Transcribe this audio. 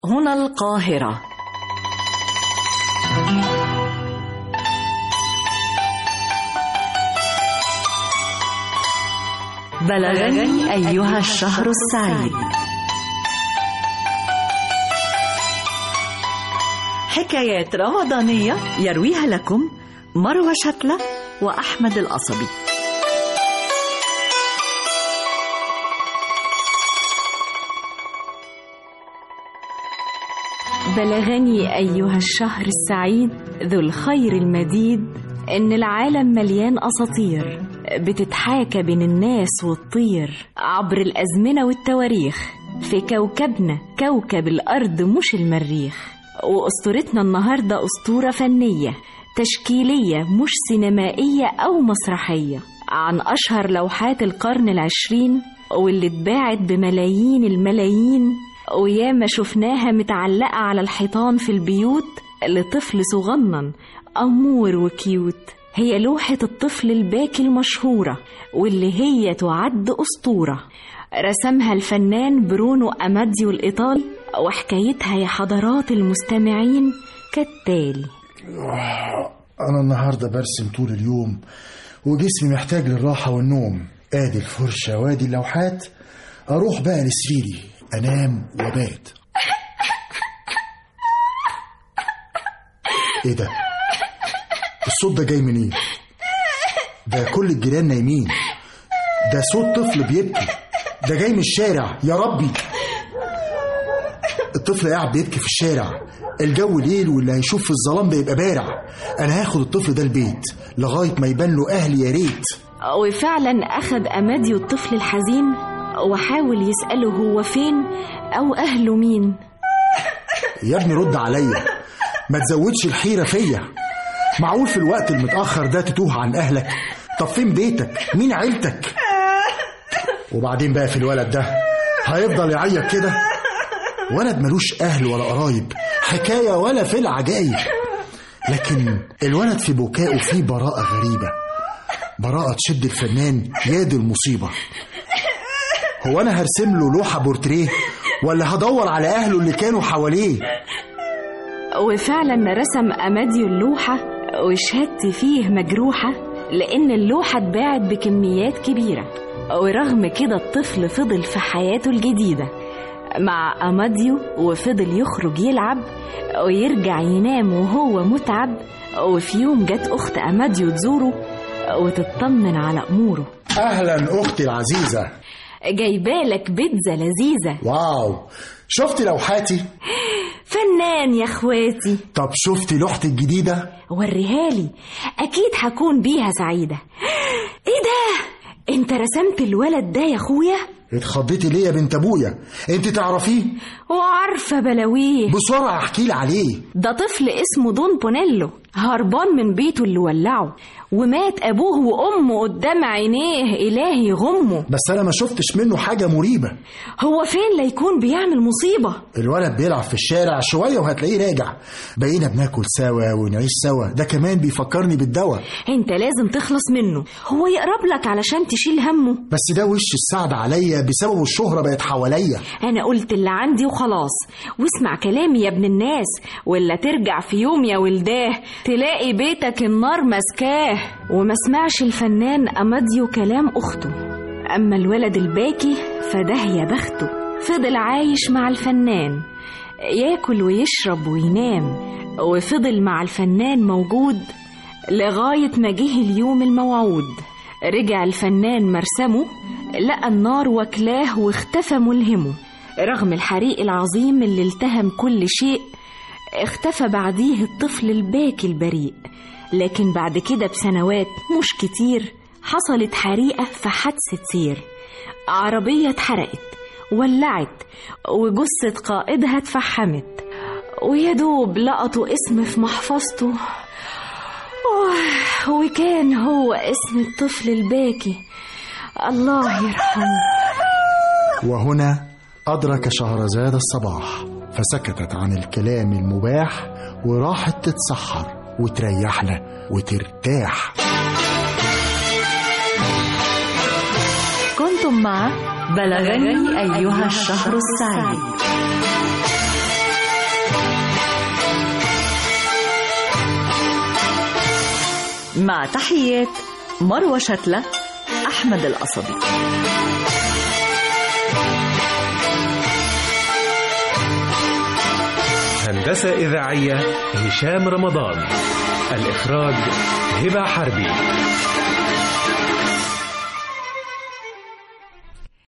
هنا القاهرة بلغني أيها الشهر السعيد حكايات رمضانية يرويها لكم مروى شتلة وأحمد القصبي بلغني أيها الشهر السعيد ذو الخير المديد إن العالم مليان أساطير بتتحاكى بين الناس والطير عبر الأزمنة والتواريخ في كوكبنا كوكب الأرض مش المريخ وأسطورتنا النهاردة أسطورة فنية تشكيلية مش سينمائية أو مسرحية عن أشهر لوحات القرن العشرين واللي اتباعت بملايين الملايين وياما شفناها متعلقة على الحيطان في البيوت لطفل صغنن أمور وكيوت هي لوحة الطفل الباكي المشهورة واللي هي تعد أسطورة رسمها الفنان برونو أماديو الإيطالي وحكايتها يا حضرات المستمعين كالتالي أنا النهاردة برسم طول اليوم وجسمي محتاج للراحة والنوم آدي الفرشة وادي اللوحات أروح بقى لسريري أنام وبات إيه ده؟ الصوت ده جاي منين؟ ده كل الجيران نايمين ده صوت طفل بيبكي ده جاي من الشارع يا ربي الطفل قاعد بيبكي في الشارع الجو ليل واللي هيشوف في الظلام ده يبقى بارع انا هاخد الطفل ده البيت لغايه ما يبان له اهلي يا ريت وفعلا أخذ أماديو الطفل الحزين وحاول يسأله هو فين أو أهله مين يا ابني رد عليا ما تزودش الحيره فيا معقول في الوقت المتاخر ده تتوه عن اهلك طب فين بيتك مين عيلتك وبعدين بقى في الولد ده هيفضل يعيط كده ولد ملوش اهل ولا قرايب حكايه ولا في العجايب لكن الولد في بكائه فيه براءه غريبه براءه تشد الفنان ياد المصيبه هو انا هرسم له لوحه بورتريه ولا هدور على اهله اللي كانوا حواليه وفعلا رسم أماديو اللوحة وشهادتي فيه مجروحة لأن اللوحة اتباعت بكميات كبيرة ورغم كده الطفل فضل في حياته الجديدة مع أماديو وفضل يخرج يلعب ويرجع ينام وهو متعب وفي يوم جت أخت أماديو تزوره وتطمن على أموره اهلا اختي العزيزه جايبالك بيتزا لذيذة واو شفتي لوحاتي فنان يا اخواتي طب شفتي لوحتي الجديده وريهالي اكيد هكون بيها سعيده ايه ده انت رسمت الولد ده يا اخويا اتخضيتي ليه يا بنت ابويا انت تعرفيه وعارفه بلاويه بسرعه احكي لي عليه ده طفل اسمه دون بونيلو هربان من بيته اللي ولعه ومات ابوه وامه قدام عينيه الهي يغمه بس انا ما شفتش منه حاجه مريبه هو فين ليكون بيعمل مصيبه الولد بيلعب في الشارع شويه وهتلاقيه راجع بقينا بناكل سوا ونعيش سوا ده كمان بيفكرني بالدواء انت لازم تخلص منه هو يقرب لك علشان تشيل همه بس ده وش السعد عليا بسبب الشهره بقت حواليا انا قلت اللي عندي وخلاص واسمع كلامي يا ابن الناس ولا ترجع في يوم يا ولداه تلاقي بيتك النار مسكاه وما سمعش الفنان أماديو كلام أخته أما الولد الباكي فده يا بخته فضل عايش مع الفنان ياكل ويشرب وينام وفضل مع الفنان موجود لغاية ما جه اليوم الموعود رجع الفنان مرسمه لقى النار واكلاه واختفى ملهمه رغم الحريق العظيم اللي التهم كل شيء اختفى بعديه الطفل الباكي البريء لكن بعد كده بسنوات مش كتير حصلت حريقة في حادثة سير عربية اتحرقت ولعت وجثة قائدها اتفحمت ويا دوب لقطوا اسم في محفظته أوه، وكان هو اسم الطفل الباكي الله يرحمه وهنا أدرك شهرزاد الصباح فسكتت عن الكلام المباح وراحت تتسحر وتريحنا وترتاح كنتم مع بلغني أيها الشهر السعيد مع تحيات مروة شتلة أحمد القصبي هندسة إذاعية هشام رمضان الإخراج هبة حربي